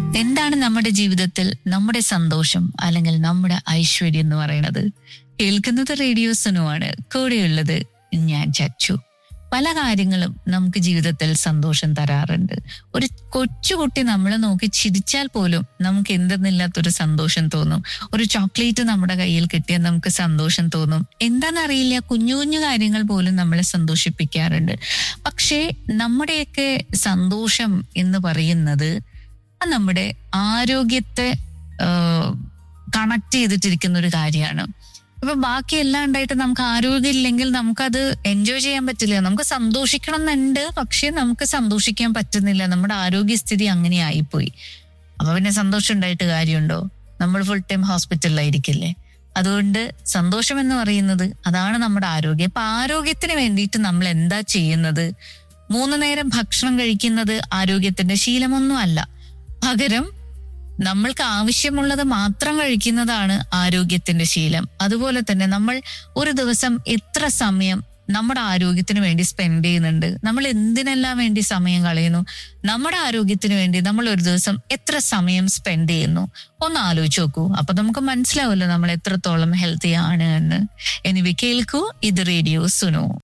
എന്താണ് നമ്മുടെ ജീവിതത്തിൽ നമ്മുടെ സന്തോഷം അല്ലെങ്കിൽ നമ്മുടെ ഐശ്വര്യം എന്ന് പറയുന്നത് കേൾക്കുന്നത് റേഡിയോ സുനുവാണ് കൂടെയുള്ളത് ഞാൻ ചച്ചു പല കാര്യങ്ങളും നമുക്ക് ജീവിതത്തിൽ സന്തോഷം തരാറുണ്ട് ഒരു കൊച്ചുകുട്ടി നമ്മളെ നോക്കി ചിരിച്ചാൽ പോലും നമുക്ക് എന്തെന്നില്ലാത്തൊരു സന്തോഷം തോന്നും ഒരു ചോക്ലേറ്റ് നമ്മുടെ കയ്യിൽ കിട്ടിയാൽ നമുക്ക് സന്തോഷം തോന്നും എന്താണെന്നറിയില്ല കുഞ്ഞു കുഞ്ഞു കാര്യങ്ങൾ പോലും നമ്മളെ സന്തോഷിപ്പിക്കാറുണ്ട് പക്ഷേ നമ്മുടെയൊക്കെ സന്തോഷം എന്ന് പറയുന്നത് അത് നമ്മുടെ ആരോഗ്യത്തെ കണക്ട് ചെയ്തിട്ടിരിക്കുന്ന ഒരു കാര്യമാണ് ഇപ്പൊ ബാക്കി എല്ലാം ഉണ്ടായിട്ട് നമുക്ക് ആരോഗ്യം ഇല്ലെങ്കിൽ നമുക്കത് എൻജോയ് ചെയ്യാൻ പറ്റില്ല നമുക്ക് സന്തോഷിക്കണം എന്നുണ്ട് പക്ഷെ നമുക്ക് സന്തോഷിക്കാൻ പറ്റുന്നില്ല നമ്മുടെ ആരോഗ്യസ്ഥിതി അങ്ങനെ ആയിപ്പോയി അപ്പൊ പിന്നെ സന്തോഷം ഉണ്ടായിട്ട് കാര്യമുണ്ടോ നമ്മൾ ഫുൾ ടൈം ഹോസ്പിറ്റലിലായിരിക്കില്ലേ അതുകൊണ്ട് സന്തോഷം എന്ന് പറയുന്നത് അതാണ് നമ്മുടെ ആരോഗ്യം അപ്പൊ ആരോഗ്യത്തിന് വേണ്ടിയിട്ട് നമ്മൾ എന്താ ചെയ്യുന്നത് മൂന്ന് നേരം ഭക്ഷണം കഴിക്കുന്നത് ആരോഗ്യത്തിന്റെ ശീലമൊന്നും അല്ല പകരം നമ്മൾക്ക് ആവശ്യമുള്ളത് മാത്രം കഴിക്കുന്നതാണ് ആരോഗ്യത്തിന്റെ ശീലം അതുപോലെ തന്നെ നമ്മൾ ഒരു ദിവസം എത്ര സമയം നമ്മുടെ ആരോഗ്യത്തിന് വേണ്ടി സ്പെൻഡ് ചെയ്യുന്നുണ്ട് നമ്മൾ എന്തിനെല്ലാം വേണ്ടി സമയം കളയുന്നു നമ്മുടെ ആരോഗ്യത്തിന് വേണ്ടി നമ്മൾ ഒരു ദിവസം എത്ര സമയം സ്പെൻഡ് ചെയ്യുന്നു ഒന്ന് ആലോചിച്ച് നോക്കൂ അപ്പൊ നമുക്ക് മനസ്സിലാവുമല്ലോ നമ്മൾ എത്രത്തോളം ഹെൽത്തി ആണ് എന്ന് എനിവി കേൾക്കൂ ഇത് റേഡിയോ സുനു